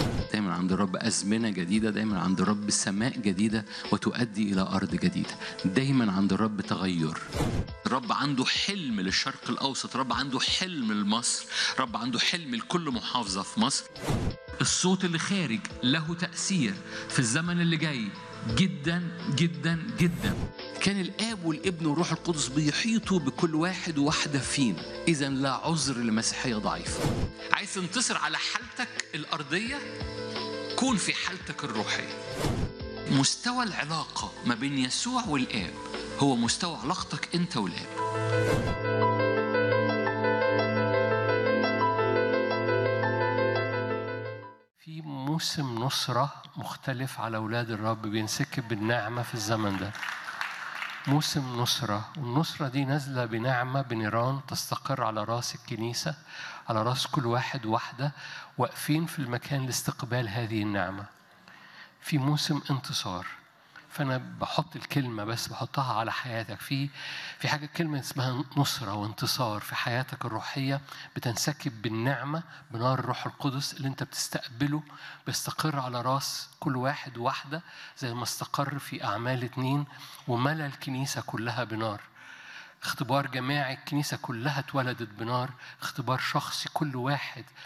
دايما عند الرب أزمنة جديدة دايما عند الرب سماء جديدة وتؤدي إلى أرض جديدة دايما عند الرب تغير الرب عنده حلم للشرق الأوسط الرب عنده حلم لمصر الرب عنده حلم لكل محافظة في مصر الصوت اللي خارج له تأثير في الزمن اللي جاي جدا جدا جدا كان الاب والابن والروح القدس بيحيطوا بكل واحد وواحده فينا اذا لا عذر لمسيحيه ضعيفه عايز تنتصر على حالتك الارضيه كون في حالتك الروحيه مستوى العلاقه ما بين يسوع والاب هو مستوى علاقتك انت والاب في موسم نصرة مختلف على أولاد الرب بينسكب بالنعمة في الزمن ده موسم نصرة والنصرة دي نازلة بنعمة بنيران تستقر على راس الكنيسة على راس كل واحد واحدة واقفين في المكان لاستقبال هذه النعمة في موسم انتصار فانا بحط الكلمه بس بحطها على حياتك في في حاجه كلمه اسمها نصره وانتصار في حياتك الروحيه بتنسكب بالنعمه بنار الروح القدس اللي انت بتستقبله بيستقر على راس كل واحد واحده زي ما استقر في اعمال اتنين وملا الكنيسه كلها بنار اختبار جماعي الكنيسة كلها اتولدت بنار اختبار شخصي كل واحد